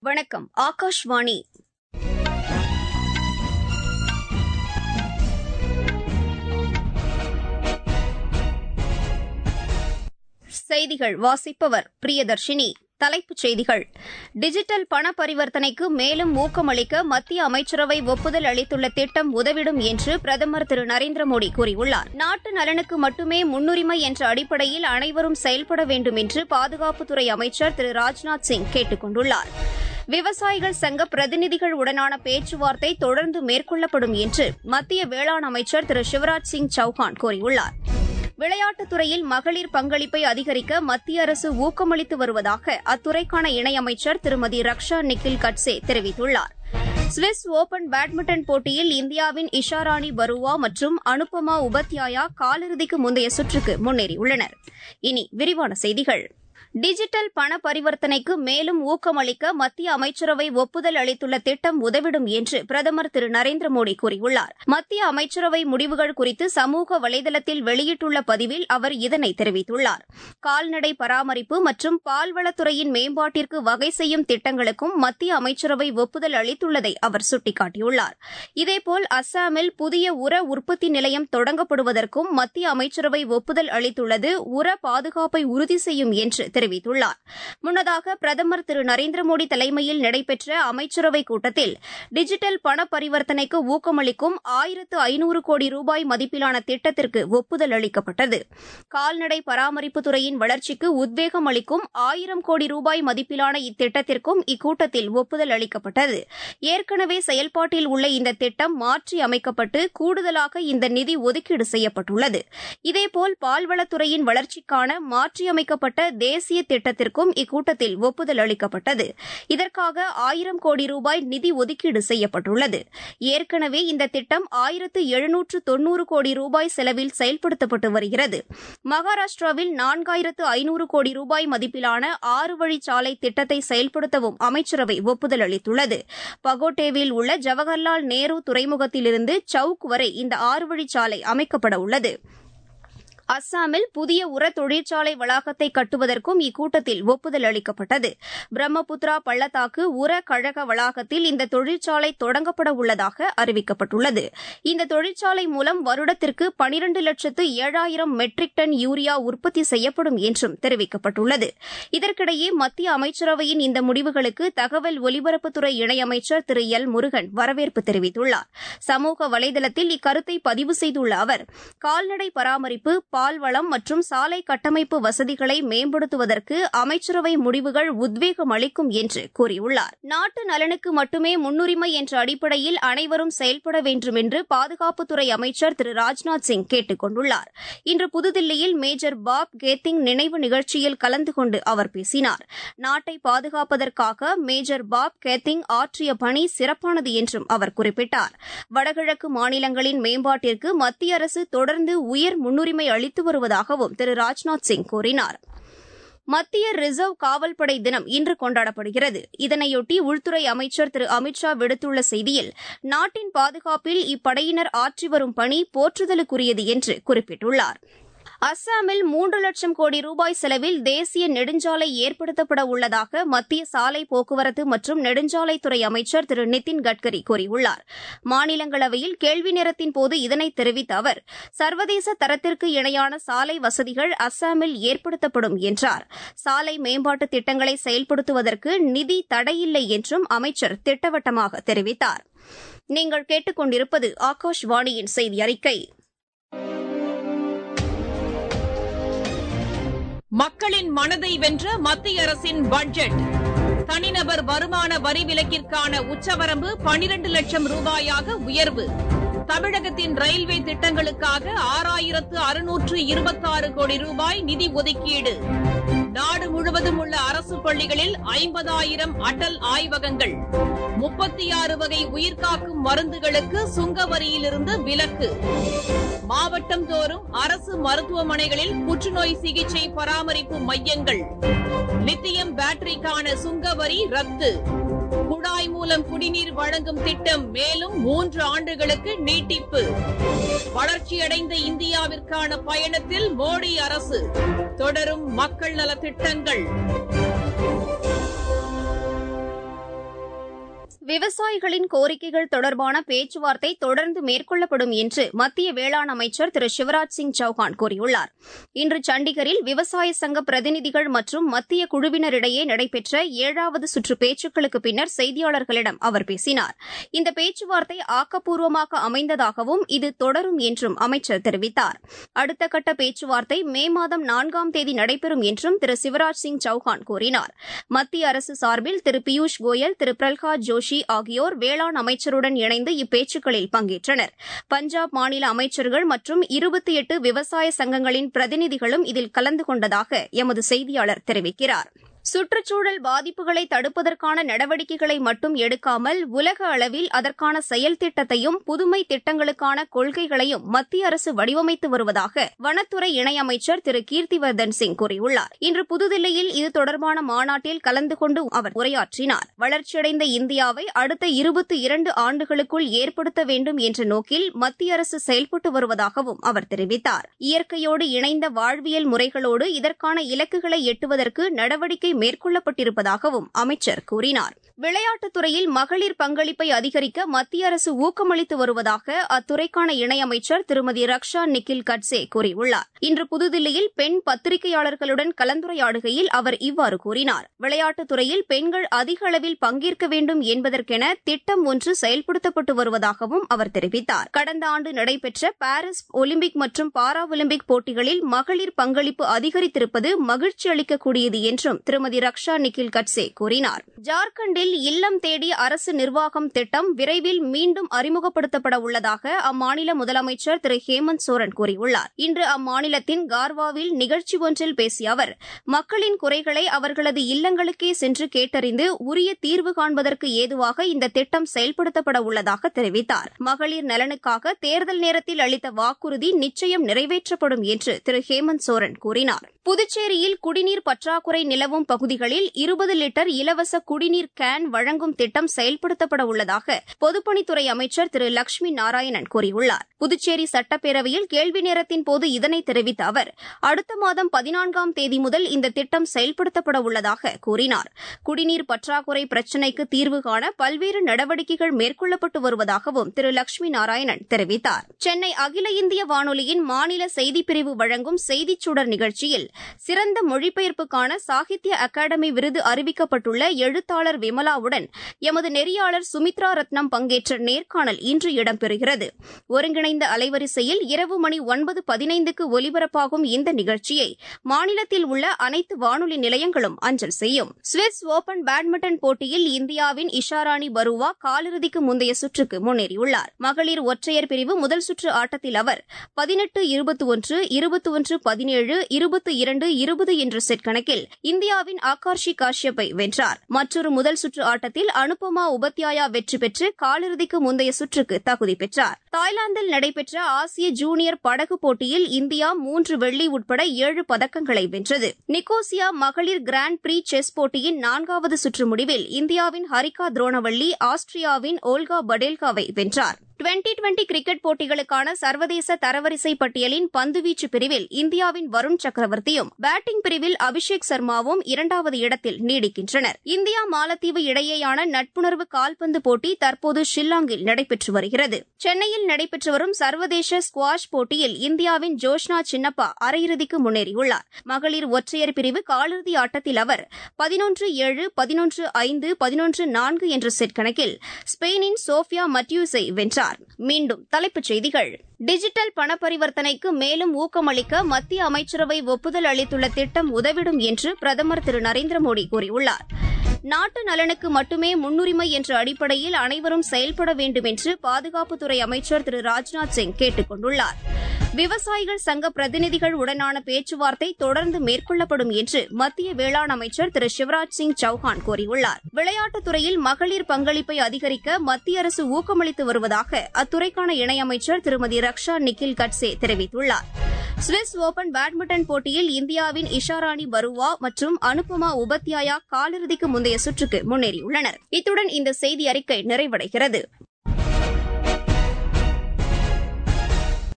வணக்கம் ஆகாஷ்வாணி செய்திகள் வாசிப்பவர் பிரியதர்ஷினி தலைப்புச் செய்திகள் டிஜிட்டல் பண பரிவர்த்தனைக்கு மேலும் ஊக்கமளிக்க மத்திய அமைச்சரவை ஒப்புதல் அளித்துள்ள திட்டம் உதவிடும் என்று பிரதமர் திரு நரேந்திர மோடி கூறியுள்ளார் நாட்டு நலனுக்கு மட்டுமே முன்னுரிமை என்ற அடிப்படையில் அனைவரும் செயல்பட வேண்டும் என்று பாதுகாப்புத்துறை அமைச்சர் திரு ராஜ்நாத் சிங் கேட்டுக் கொண்டுள்ளார் விவசாயிகள் சங்க பிரதிநிதிகள் உடனான பேச்சுவார்த்தை தொடர்ந்து மேற்கொள்ளப்படும் என்று மத்திய வேளாண் அமைச்சர் திரு சிவராஜ் சிங் சௌஹான் கூறியுள்ளார் விளையாட்டுத் துறையில் மகளிர் பங்களிப்பை அதிகரிக்க மத்திய அரசு ஊக்கமளித்து வருவதாக அத்துறைக்கான இணையமைச்சர் திருமதி ரக்ஷா நிக்கில் கட்சே தெரிவித்துள்ளார் சுவிஸ் ஓபன் பேட்மிண்டன் போட்டியில் இந்தியாவின் இஷாராணி பருவா மற்றும் அனுபமா உபத்யாயா காலிறுதிக்கு முந்தைய சுற்றுக்கு முன்னேறியுள்ளனர் இனி விரிவான செய்திகள் டிஜிட்டல் பண பரிவர்த்தனைக்கு மேலும் ஊக்கமளிக்க மத்திய அமைச்சரவை ஒப்புதல் அளித்துள்ள திட்டம் உதவிடும் என்று பிரதமர் திரு நரேந்திர மோடி கூறியுள்ளார் மத்திய அமைச்சரவை முடிவுகள் குறித்து சமூக வலைதளத்தில் வெளியிட்டுள்ள பதிவில் அவர் இதனை தெரிவித்துள்ளார் கால்நடை பராமரிப்பு மற்றும் பால்வளத்துறையின் மேம்பாட்டிற்கு வகை செய்யும் திட்டங்களுக்கும் மத்திய அமைச்சரவை ஒப்புதல் அளித்துள்ளதை அவர் சுட்டிக்காட்டியுள்ளார் இதேபோல் அஸ்ஸாமில் புதிய உர உற்பத்தி நிலையம் தொடங்கப்படுவதற்கும் மத்திய அமைச்சரவை ஒப்புதல் அளித்துள்ளது உர பாதுகாப்பை உறுதி செய்யும் என்று தெரிவித்துள்ளார் முன்னதாக பிரதமர் திரு நரேந்திர மோடி தலைமையில் நடைபெற்ற அமைச்சரவைக் கூட்டத்தில் டிஜிட்டல் பண பரிவர்த்தனைக்கு ஊக்கமளிக்கும் ஆயிரத்து ஐநூறு கோடி ரூபாய் மதிப்பிலான திட்டத்திற்கு ஒப்புதல் அளிக்கப்பட்டது கால்நடை பராமரிப்புத் துறையின் வளர்ச்சிக்கு உத்வேகம் அளிக்கும் ஆயிரம் கோடி ரூபாய் மதிப்பிலான இத்திட்டத்திற்கும் இக்கூட்டத்தில் ஒப்புதல் அளிக்கப்பட்டது ஏற்கனவே செயல்பாட்டில் உள்ள இந்த திட்டம் மாற்றி அமைக்கப்பட்டு கூடுதலாக இந்த நிதி ஒதுக்கீடு செய்யப்பட்டுள்ளது இதேபோல் பால்வளத்துறையின் வளர்ச்சிக்கான மாற்றியமைக்கப்பட்ட தேசிய திட்டத்திற்கும் இக்கூட்டத்தில் ஒப்புதல் அளிக்கப்பட்டது இதற்காக ஆயிரம் கோடி ரூபாய் நிதி ஒதுக்கீடு செய்யப்பட்டுள்ளது ஏற்கனவே இந்த திட்டம் ஆயிரத்து எழுநூற்று தொன்னூறு கோடி ரூபாய் செலவில் செயல்படுத்தப்பட்டு வருகிறது மகாராஷ்டிராவில் நான்காயிரத்து ஐநூறு கோடி ரூபாய் மதிப்பிலான ஆறு வழிச்சாலை திட்டத்தை செயல்படுத்தவும் அமைச்சரவை ஒப்புதல் அளித்துள்ளது பகோட்டேவில் உள்ள ஜவஹர்லால் நேரு துறைமுகத்திலிருந்து சவுக் வரை இந்த ஆறு வழிச்சாலை அமைக்கப்பட உள்ளது அஸ்ஸாமில் புதிய உர தொழிற்சாலை வளாகத்தை கட்டுவதற்கும் இக்கூட்டத்தில் ஒப்புதல் அளிக்கப்பட்டது பிரம்மபுத்திரா பள்ளத்தாக்கு உர கழக வளாகத்தில் இந்த தொழிற்சாலை தொடங்கப்பட உள்ளதாக அறிவிக்கப்பட்டுள்ளது இந்த தொழிற்சாலை மூலம் வருடத்திற்கு பனிரண்டு லட்சத்து ஏழாயிரம் மெட்ரிக் டன் யூரியா உற்பத்தி செய்யப்படும் என்றும் தெரிவிக்கப்பட்டுள்ளது இதற்கிடையே மத்திய அமைச்சரவையின் இந்த முடிவுகளுக்கு தகவல் ஒலிபரப்புத்துறை இணையமைச்சர் திரு எல் முருகன் வரவேற்பு தெரிவித்துள்ளார் சமூக வலைதளத்தில் இக்கருத்தை பதிவு செய்துள்ள அவர் கால்நடை பராமரிப்பு பால்வளம் மற்றும் சாலை கட்டமைப்பு வசதிகளை மேம்படுத்துவதற்கு அமைச்சரவை முடிவுகள் உத்வேகம் அளிக்கும் என்று கூறியுள்ளார் நாட்டு நலனுக்கு மட்டுமே முன்னுரிமை என்ற அடிப்படையில் அனைவரும் செயல்பட வேண்டும் என்று பாதுகாப்புத்துறை அமைச்சர் திரு ராஜ்நாத் சிங் கேட்டுக் கொண்டுள்ளார் இன்று புதுதில்லியில் மேஜர் பாப் கேத்திங் நினைவு நிகழ்ச்சியில் கலந்து கொண்டு அவர் பேசினார் நாட்டை பாதுகாப்பதற்காக மேஜர் பாப் கேத்திங் ஆற்றிய பணி சிறப்பானது என்றும் அவர் குறிப்பிட்டார் வடகிழக்கு மாநிலங்களின் மேம்பாட்டிற்கு மத்திய அரசு தொடர்ந்து உயர் முன்னுரிமை அளித்து வருவதாகவும் திரு ராஜ்நாத் சிங் கூறினார் மத்திய ரிசர்வ் காவல்படை தினம் இன்று கொண்டாடப்படுகிறது இதனையொட்டி உள்துறை அமைச்சர் திரு அமித்ஷா விடுத்துள்ள செய்தியில் நாட்டின் பாதுகாப்பில் இப்படையினர் ஆற்றி வரும் பணி போற்றுதலுக்குரியது என்று குறிப்பிட்டுள்ளார் அஸ்ஸாமில் மூன்று லட்சம் கோடி ரூபாய் செலவில் தேசிய நெடுஞ்சாலை ஏற்படுத்தப்பட உள்ளதாக மத்திய சாலை போக்குவரத்து மற்றும் நெடுஞ்சாலைத்துறை அமைச்சர் திரு நிதின் கட்கரி கூறியுள்ளார் மாநிலங்களவையில் கேள்வி நேரத்தின் போது இதனை தெரிவித்த அவர் சர்வதேச தரத்திற்கு இணையான சாலை வசதிகள் அஸ்ஸாமில் ஏற்படுத்தப்படும் என்றார் சாலை மேம்பாட்டு திட்டங்களை செயல்படுத்துவதற்கு நிதி தடையில்லை என்றும் அமைச்சர் திட்டவட்டமாக தெரிவித்தார் நீங்கள் கேட்டுக்கொண்டிருப்பது ஆகாஷ்வாணியின் செய்தி அறிக்கை மக்களின் மனதை வென்ற மத்திய அரசின் பட்ஜெட் தனிநபர் வருமான வரி விலக்கிற்கான உச்சவரம்பு பனிரண்டு லட்சம் ரூபாயாக உயர்வு தமிழகத்தின் ரயில்வே திட்டங்களுக்காக ஆறாயிரத்து அறுநூற்று இருபத்தாறு கோடி ரூபாய் நிதி ஒதுக்கீடு நாடு முழுவதும் உள்ள அரசு பள்ளிகளில் ஐம்பதாயிரம் அடல் ஆய்வகங்கள் முப்பத்தி ஆறு வகை உயிர்காக்கும் மருந்துகளுக்கு சுங்க வரியிலிருந்து விலக்கு மாவட்டம் தோறும் அரசு மருத்துவமனைகளில் புற்றுநோய் சிகிச்சை பராமரிப்பு மையங்கள் லித்தியம் பேட்டரிக்கான சுங்க வரி ரத்து குழாய் மூலம் குடிநீர் வழங்கும் திட்டம் மேலும் மூன்று ஆண்டுகளுக்கு நீட்டிப்பு வளர்ச்சியடைந்த இந்தியாவிற்கான பயணத்தில் மோடி அரசு தொடரும் மக்கள் நல திட்டங்கள் விவசாயிகளின் கோரிக்கைகள் தொடர்பான பேச்சுவார்த்தை தொடர்ந்து மேற்கொள்ளப்படும் என்று மத்திய வேளாண் அமைச்சர் திரு சிவராஜ் சிங் சௌஹான் கூறியுள்ளார் இன்று சண்டிகரில் விவசாய சங்க பிரதிநிதிகள் மற்றும் மத்திய குழுவினரிடையே நடைபெற்ற ஏழாவது சுற்று பேச்சுக்களுக்கு பின்னர் செய்தியாளர்களிடம் அவர் பேசினார் இந்த பேச்சுவார்த்தை ஆக்கப்பூர்வமாக அமைந்ததாகவும் இது தொடரும் என்றும் அமைச்சர் தெரிவித்தார் அடுத்த கட்ட பேச்சுவார்த்தை மே மாதம் நான்காம் தேதி நடைபெறும் என்றும் திரு சிவராஜ் சிங் சௌஹான் கூறினார் மத்திய அரசு சார்பில் திரு பியூஷ் கோயல் திரு பிரல்ஹாத் ஜோஷி ஆகியோர் வேளாண் அமைச்சருடன் இணைந்து இப்பேச்சுக்களில் பங்கேற்றனர் பஞ்சாப் மாநில அமைச்சர்கள் மற்றும் இருபத்தி எட்டு விவசாய சங்கங்களின் பிரதிநிதிகளும் இதில் கலந்து கொண்டதாக எமது செய்தியாளர் தெரிவிக்கிறார் சுற்றுச்சூழல் பாதிப்புகளை தடுப்பதற்கான நடவடிக்கைகளை மட்டும் எடுக்காமல் உலக அளவில் அதற்கான செயல் திட்டத்தையும் புதுமை திட்டங்களுக்கான கொள்கைகளையும் மத்திய அரசு வடிவமைத்து வருவதாக வனத்துறை இணையமைச்சர் திரு கீர்த்திவர்தன் சிங் கூறியுள்ளார் இன்று புதுதில்லியில் இது தொடர்பான மாநாட்டில் கலந்து கொண்டு அவர் உரையாற்றினார் வளர்ச்சியடைந்த இந்தியாவை அடுத்த இருபத்தி இரண்டு ஆண்டுகளுக்குள் ஏற்படுத்த வேண்டும் என்ற நோக்கில் மத்திய அரசு செயல்பட்டு வருவதாகவும் அவர் தெரிவித்தார் இயற்கையோடு இணைந்த வாழ்வியல் முறைகளோடு இதற்கான இலக்குகளை எட்டுவதற்கு நடவடிக்கை மேற்கொள்ளப்பட்டிருப்பதாகவும் அமைச்சர் கூறினார் விளையாட்டுத் துறையில் மகளிர் பங்களிப்பை அதிகரிக்க மத்திய அரசு ஊக்கமளித்து வருவதாக அத்துறைக்கான இணையமைச்சர் திருமதி ரக்ஷா நிக்கில் கட்சே கூறியுள்ளார் இன்று புதுதில்லியில் பெண் பத்திரிகையாளர்களுடன் கலந்துரையாடுகையில் அவர் இவ்வாறு கூறினார் விளையாட்டுத் துறையில் பெண்கள் அதிக அளவில் பங்கேற்க வேண்டும் என்பதற்கென திட்டம் ஒன்று செயல்படுத்தப்பட்டு வருவதாகவும் அவர் தெரிவித்தார் கடந்த ஆண்டு நடைபெற்ற பாரிஸ் ஒலிம்பிக் மற்றும் பாரா ஒலிம்பிக் போட்டிகளில் மகளிர் பங்களிப்பு அதிகரித்திருப்பது மகிழ்ச்சி அளிக்கக்கூடியது என்றும் திருமதி ரக்ஷா நிக்கில் கட்சே கூறினார் ஜார்க்கண்டில் இல்லம் தேடி அரசு நிர்வாகம் திட்டம் விரைவில் மீண்டும் அறிமுகப்படுத்தப்பட உள்ளதாக அம்மாநில முதலமைச்சர் திரு ஹேமந்த் சோரன் கூறியுள்ளார் இன்று அம்மாநிலத்தின் கார்வாவில் நிகழ்ச்சி ஒன்றில் பேசிய அவர் மக்களின் குறைகளை அவர்களது இல்லங்களுக்கே சென்று கேட்டறிந்து உரிய தீர்வு காண்பதற்கு ஏதுவாக இந்த திட்டம் செயல்படுத்தப்பட உள்ளதாக தெரிவித்தார் மகளிர் நலனுக்காக தேர்தல் நேரத்தில் அளித்த வாக்குறுதி நிச்சயம் நிறைவேற்றப்படும் என்று திரு ஹேமந்த் சோரன் கூறினார் புதுச்சேரியில் குடிநீர் பற்றாக்குறை நிலவும் பகுதிகளில் இருபது லிட்டர் இலவச குடிநீர் கேன் வழங்கும் திட்டம் செயல்படுத்தப்பட உள்ளதாக பொதுப்பணித்துறை அமைச்சர் திரு லட்சுமி நாராயணன் கூறியுள்ளார் புதுச்சேரி சட்டப்பேரவையில் கேள்வி நேரத்தின் போது இதனை தெரிவித்த அவர் அடுத்த மாதம் பதினான்காம் தேதி முதல் இந்த திட்டம் செயல்படுத்தப்பட உள்ளதாக கூறினார் குடிநீர் பற்றாக்குறை பிரச்சினைக்கு தீர்வு காண பல்வேறு நடவடிக்கைகள் மேற்கொள்ளப்பட்டு வருவதாகவும் திரு லட்சுமி நாராயணன் தெரிவித்தார் சென்னை அகில இந்திய வானொலியின் மாநில செய்திப்பிரிவு வழங்கும் செய்திச் சுடர் நிகழ்ச்சியில் சிறந்த மொழிபெயர்ப்புக்கான சாகித்ய அகாடமி விருது அறிவிக்கப்பட்டுள்ள எழுத்தாளர் விமலாவுடன் எமது நெறியாளர் சுமித்ரா ரத்னம் பங்கேற்ற நேர்காணல் இன்று இடம்பெறுகிறது ஒருங்கிணைந்த அலைவரிசையில் இரவு மணி ஒன்பது பதினைந்துக்கு ஒலிபரப்பாகும் இந்த நிகழ்ச்சியை மாநிலத்தில் உள்ள அனைத்து வானொலி நிலையங்களும் அஞ்சல் செய்யும் சுவிஸ் ஓபன் பேட்மிண்டன் போட்டியில் இந்தியாவின் இஷாராணி பருவா காலிறுதிக்கு முந்தைய சுற்றுக்கு முன்னேறியுள்ளார் மகளிர் ஒற்றையர் பிரிவு முதல் சுற்று ஆட்டத்தில் அவர் பதினெட்டு இருபத்தி ஒன்று இருபத்தி ஒன்று பதினேழு இருபத்தி இரண்டு இருபது என்ற செட் கணக்கில் இந்தியாவின் ஆகாஷி காஷ்யப்பை வென்றார் மற்றொரு முதல் சுற்று ஆட்டத்தில் அனுபமா உபத்யாயா வெற்றி பெற்று காலிறுதிக்கு முந்தைய சுற்றுக்கு தகுதி பெற்றார் தாய்லாந்தில் நடைபெற்ற ஆசிய ஜூனியர் படகு போட்டியில் இந்தியா மூன்று வெள்ளி உட்பட ஏழு பதக்கங்களை வென்றது நிக்கோசியா மகளிர் கிராண்ட் பிரீ செஸ் போட்டியின் நான்காவது சுற்று முடிவில் இந்தியாவின் ஹரிகா துரோணவள்ளி ஆஸ்திரியாவின் ஓல்கா படேல்காவை வென்றார் டுவெண்டி டுவெண்டி கிரிக்கெட் போட்டிகளுக்கான சர்வதேச தரவரிசை பட்டியலின் பந்துவீச்சு பிரிவில் இந்தியாவின் வருண் சக்கரவர்த்தியும் பேட்டிங் பிரிவில் அபிஷேக் சர்மாவும் இரண்டாவது இடத்தில் நீடிக்கின்றனர் இந்தியா மாலத்தீவு இடையேயான நட்புணர்வு கால்பந்து போட்டி தற்போது ஷில்லாங்கில் நடைபெற்று வருகிறது சென்னையில் நடைபெற்று வரும் சர்வதேச ஸ்குவாஷ் போட்டியில் இந்தியாவின் ஜோஷ்னா சின்னப்பா அரையிறுதிக்கு முன்னேறியுள்ளார் மகளிர் ஒற்றையர் பிரிவு காலிறுதி ஆட்டத்தில் அவர் பதினொன்று ஏழு பதினொன்று ஐந்து பதினொன்று நான்கு என்ற செட் கணக்கில் ஸ்பெயினின் சோஃபியா மட்யூஸை வென்றார் மீண்டும் தலைப்புச் செய்திகள் டிஜிட்டல் பண பரிவர்த்தனைக்கு மேலும் ஊக்கமளிக்க மத்திய அமைச்சரவை ஒப்புதல் அளித்துள்ள திட்டம் உதவிடும் என்று பிரதமர் திரு நரேந்திர மோடி கூறியுள்ளார் நாட்டு நலனுக்கு மட்டுமே முன்னுரிமை என்ற அடிப்படையில் அனைவரும் செயல்பட வேண்டும் என்று பாதுகாப்புத்துறை அமைச்சர் திரு ராஜ்நாத் சிங் கேட்டுக் கொண்டுள்ளார் விவசாயிகள் சங்க பிரதிநிதிகள் உடனான பேச்சுவார்த்தை தொடர்ந்து மேற்கொள்ளப்படும் என்று மத்திய வேளாண் அமைச்சர் திரு சிவராஜ் சிங் சௌஹான் கூறியுள்ளார் விளையாட்டுத் துறையில் மகளிர் பங்களிப்பை அதிகரிக்க மத்திய அரசு ஊக்கமளித்து வருவதாக அத்துறைக்கான இணையமைச்சர் திருமதி ரக்ஷா நிக்கில் கட்சே தெரிவித்துள்ளார் சுவிஸ் ஓபன் பேட்மிண்டன் போட்டியில் இந்தியாவின் இஷாராணி பருவா மற்றும் அனுபமா உபத்யாயா காலிறுதிக்கு முந்தைய சுற்றுக்கு முன்னேறியுள்ளனர் இத்துடன் இந்த செய்தி அறிக்கை நிறைவடைகிறது